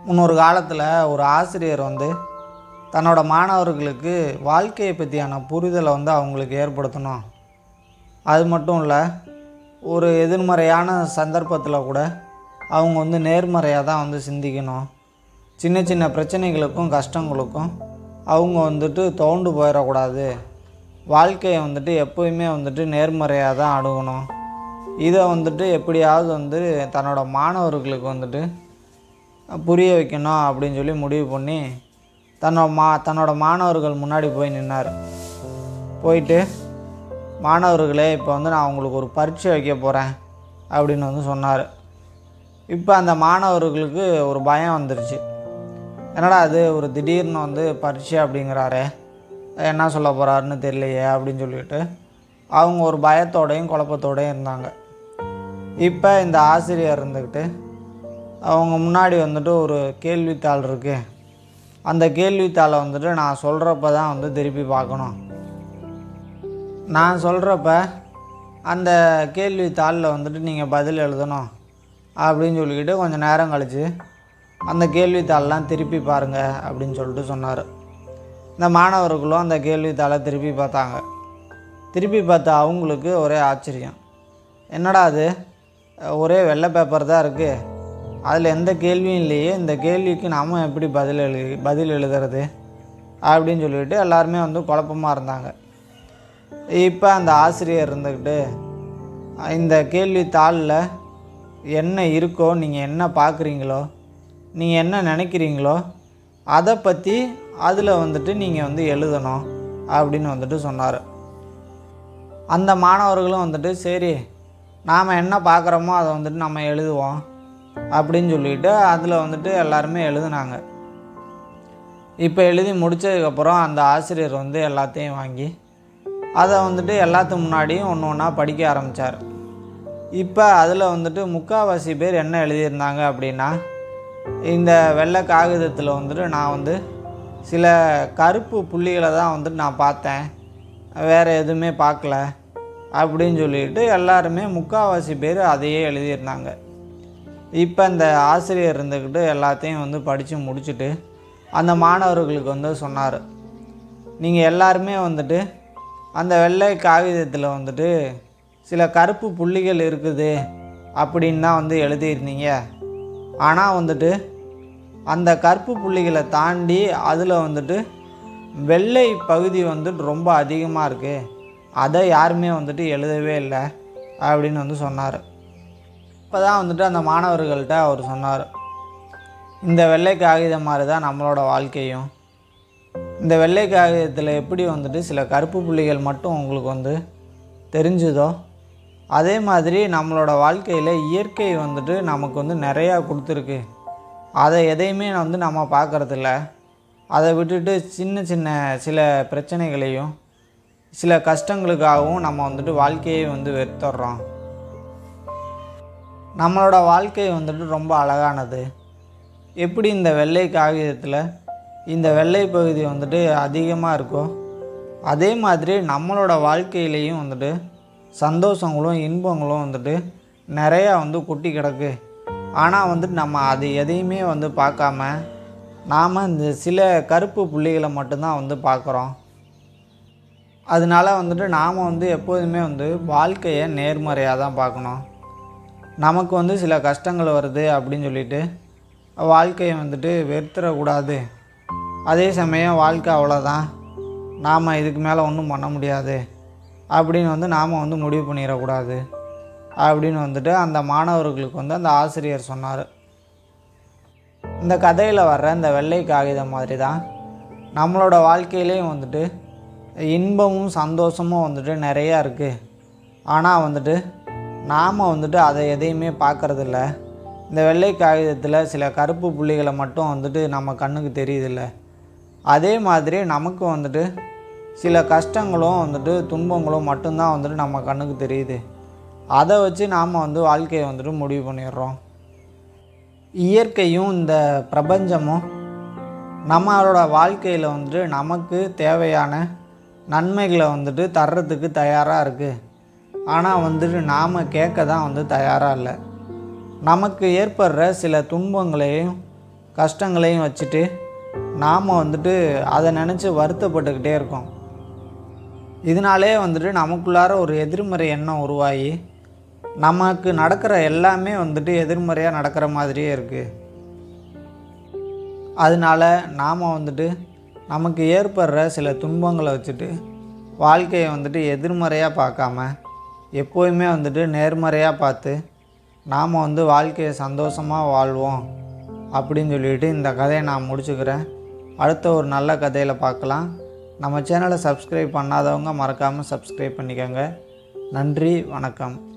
முன்னொரு காலத்தில் ஒரு ஆசிரியர் வந்து தன்னோட மாணவர்களுக்கு வாழ்க்கையை பற்றியான புரிதலை வந்து அவங்களுக்கு ஏற்படுத்தணும் அது மட்டும் இல்லை ஒரு எதிர்மறையான சந்தர்ப்பத்தில் கூட அவங்க வந்து நேர்மறையாக தான் வந்து சிந்திக்கணும் சின்ன சின்ன பிரச்சனைகளுக்கும் கஷ்டங்களுக்கும் அவங்க வந்துட்டு தோண்டு போயிடக்கூடாது வாழ்க்கையை வந்துட்டு எப்போயுமே வந்துட்டு நேர்மறையாக தான் அணுகணும் இதை வந்துட்டு எப்படியாவது வந்து தன்னோட மாணவர்களுக்கு வந்துட்டு புரிய வைக்கணும் அப்படின்னு சொல்லி முடிவு பண்ணி தன்னோட மா தன்னோட மாணவர்கள் முன்னாடி போய் நின்னார் போயிட்டு மாணவர்களே இப்போ வந்து நான் உங்களுக்கு ஒரு பரீட்சை வைக்க போகிறேன் அப்படின்னு வந்து சொன்னார் இப்போ அந்த மாணவர்களுக்கு ஒரு பயம் வந்துருச்சு என்னடா அது ஒரு திடீர்னு வந்து பரீட்சை அப்படிங்கிறாரே என்ன சொல்ல போகிறாருன்னு தெரியலையே அப்படின்னு சொல்லிட்டு அவங்க ஒரு பயத்தோடையும் குழப்பத்தோடையும் இருந்தாங்க இப்போ இந்த ஆசிரியர் இருந்துக்கிட்டு அவங்க முன்னாடி வந்துட்டு ஒரு கேள்வித்தாள் இருக்குது அந்த கேள்வித்தாளை வந்துட்டு நான் சொல்கிறப்ப தான் வந்து திருப்பி பார்க்கணும் நான் சொல்கிறப்ப அந்த கேள்வித்தாளில் வந்துட்டு நீங்கள் பதில் எழுதணும் அப்படின்னு சொல்லிக்கிட்டு கொஞ்சம் நேரம் கழித்து அந்த கேள்வித்தாளெலாம் திருப்பி பாருங்கள் அப்படின்னு சொல்லிட்டு சொன்னார் இந்த மாணவர்களும் அந்த கேள்வித்தாளை திருப்பி பார்த்தாங்க திருப்பி பார்த்த அவங்களுக்கு ஒரே ஆச்சரியம் என்னடா அது ஒரே வெள்ளை பேப்பர் தான் இருக்குது அதில் எந்த கேள்வியும் இல்லையே இந்த கேள்விக்கு நாம் எப்படி பதில் எழு பதில் எழுதுறது அப்படின்னு சொல்லிட்டு எல்லாருமே வந்து குழப்பமாக இருந்தாங்க இப்போ அந்த ஆசிரியர் இருந்துக்கிட்டு இந்த கேள்வித்தாளில் என்ன இருக்கோ நீங்கள் என்ன பார்க்குறீங்களோ நீங்கள் என்ன நினைக்கிறீங்களோ அதை பற்றி அதில் வந்துட்டு நீங்கள் வந்து எழுதணும் அப்படின்னு வந்துட்டு சொன்னார் அந்த மாணவர்களும் வந்துட்டு சரி நாம் என்ன பார்க்குறோமோ அதை வந்துட்டு நம்ம எழுதுவோம் அப்படின்னு சொல்லிட்டு அதில் வந்துட்டு எல்லாருமே எழுதுனாங்க இப்போ எழுதி முடித்ததுக்கப்புறம் அந்த ஆசிரியர் வந்து எல்லாத்தையும் வாங்கி அதை வந்துட்டு எல்லாத்துக்கு முன்னாடியும் ஒன்று ஒன்றா படிக்க ஆரம்பித்தார் இப்போ அதில் வந்துட்டு முக்கால்வாசி பேர் என்ன எழுதியிருந்தாங்க அப்படின்னா இந்த வெள்ளை காகிதத்தில் வந்துட்டு நான் வந்து சில கருப்பு புள்ளிகளை தான் வந்துட்டு நான் பார்த்தேன் வேறு எதுவுமே பார்க்கல அப்படின்னு சொல்லிட்டு எல்லாருமே முக்கால்வாசி பேர் அதையே எழுதியிருந்தாங்க இப்போ இந்த ஆசிரியர் இருந்துக்கிட்டு எல்லாத்தையும் வந்து படித்து முடிச்சுட்டு அந்த மாணவர்களுக்கு வந்து சொன்னார் நீங்கள் எல்லாருமே வந்துட்டு அந்த வெள்ளை காகிதத்தில் வந்துட்டு சில கருப்பு புள்ளிகள் இருக்குது அப்படின்னு தான் வந்து எழுதியிருந்தீங்க ஆனால் வந்துட்டு அந்த கருப்பு புள்ளிகளை தாண்டி அதில் வந்துட்டு வெள்ளை பகுதி வந்துட்டு ரொம்ப அதிகமாக இருக்குது அதை யாருமே வந்துட்டு எழுதவே இல்லை அப்படின்னு வந்து சொன்னார் இப்போ தான் வந்துட்டு அந்த மாணவர்கள்ட்ட அவர் சொன்னார் இந்த வெள்ளை காகிதம் மாதிரி தான் நம்மளோட வாழ்க்கையும் இந்த வெள்ளை காகிதத்தில் எப்படி வந்துட்டு சில கருப்பு புள்ளிகள் மட்டும் உங்களுக்கு வந்து தெரிஞ்சுதோ அதே மாதிரி நம்மளோட வாழ்க்கையில் இயற்கை வந்துட்டு நமக்கு வந்து நிறையா கொடுத்துருக்கு அதை எதையுமே வந்து நம்ம பார்க்குறதில்ல அதை விட்டுட்டு சின்ன சின்ன சில பிரச்சனைகளையும் சில கஷ்டங்களுக்காகவும் நம்ம வந்துட்டு வாழ்க்கையை வந்து வெறுத்துடுறோம் நம்மளோட வாழ்க்கை வந்துட்டு ரொம்ப அழகானது எப்படி இந்த வெள்ளை காகிதத்தில் இந்த வெள்ளை பகுதி வந்துட்டு அதிகமாக இருக்கோ அதே மாதிரி நம்மளோட வாழ்க்கையிலையும் வந்துட்டு சந்தோஷங்களும் இன்பங்களும் வந்துட்டு நிறையா வந்து கொட்டி கிடக்கு ஆனால் வந்துட்டு நம்ம அது எதையுமே வந்து பார்க்காம நாம் இந்த சில கருப்பு புள்ளிகளை மட்டும்தான் வந்து பார்க்குறோம் அதனால வந்துட்டு நாம் வந்து எப்போதுமே வந்து வாழ்க்கையை நேர்மறையாக தான் பார்க்கணும் நமக்கு வந்து சில கஷ்டங்கள் வருது அப்படின்னு சொல்லிட்டு வாழ்க்கையை வந்துட்டு வெறுத்துடக்கூடாது அதே சமயம் வாழ்க்கை அவ்வளோதான் நாம் இதுக்கு மேலே ஒன்றும் பண்ண முடியாது அப்படின்னு வந்து நாம் வந்து முடிவு பண்ணிடக்கூடாது அப்படின்னு வந்துட்டு அந்த மாணவர்களுக்கு வந்து அந்த ஆசிரியர் சொன்னார் இந்த கதையில் வர்ற இந்த வெள்ளை காகிதம் மாதிரி தான் நம்மளோட வாழ்க்கையிலையும் வந்துட்டு இன்பமும் சந்தோஷமும் வந்துட்டு நிறையா இருக்குது ஆனால் வந்துட்டு நாம் வந்துட்டு அதை எதையுமே பார்க்குறதில்ல இந்த வெள்ளை காகிதத்தில் சில கருப்பு புள்ளிகளை மட்டும் வந்துட்டு நம்ம கண்ணுக்கு தெரியுதில்ல அதே மாதிரி நமக்கு வந்துட்டு சில கஷ்டங்களும் வந்துட்டு துன்பங்களும் மட்டும்தான் வந்துட்டு நம்ம கண்ணுக்கு தெரியுது அதை வச்சு நாம் வந்து வாழ்க்கையை வந்துட்டு முடிவு பண்ணிடுறோம் இயற்கையும் இந்த பிரபஞ்சமும் நம்மளோட வாழ்க்கையில் வந்துட்டு நமக்கு தேவையான நன்மைகளை வந்துட்டு தர்றதுக்கு தயாராக இருக்குது ஆனால் வந்துட்டு நாம் கேட்க தான் வந்து தயாராக இல்லை நமக்கு ஏற்படுற சில துன்பங்களையும் கஷ்டங்களையும் வச்சுட்டு நாம் வந்துட்டு அதை நினச்சி வருத்தப்பட்டுக்கிட்டே இருக்கோம் இதனாலே வந்துட்டு நமக்குள்ளார ஒரு எதிர்மறை எண்ணம் உருவாகி நமக்கு நடக்கிற எல்லாமே வந்துட்டு எதிர்மறையாக நடக்கிற மாதிரியே இருக்குது அதனால நாம் வந்துட்டு நமக்கு ஏற்படுற சில துன்பங்களை வச்சுட்டு வாழ்க்கையை வந்துட்டு எதிர்மறையாக பார்க்காம எப்போயுமே வந்துட்டு நேர்மறையாக பார்த்து நாம் வந்து வாழ்க்கையை சந்தோஷமாக வாழ்வோம் அப்படின்னு சொல்லிட்டு இந்த கதையை நான் முடிச்சுக்கிறேன் அடுத்த ஒரு நல்ல கதையில் பார்க்கலாம் நம்ம சேனலை சப்ஸ்கிரைப் பண்ணாதவங்க மறக்காமல் சப்ஸ்கிரைப் பண்ணிக்கோங்க நன்றி வணக்கம்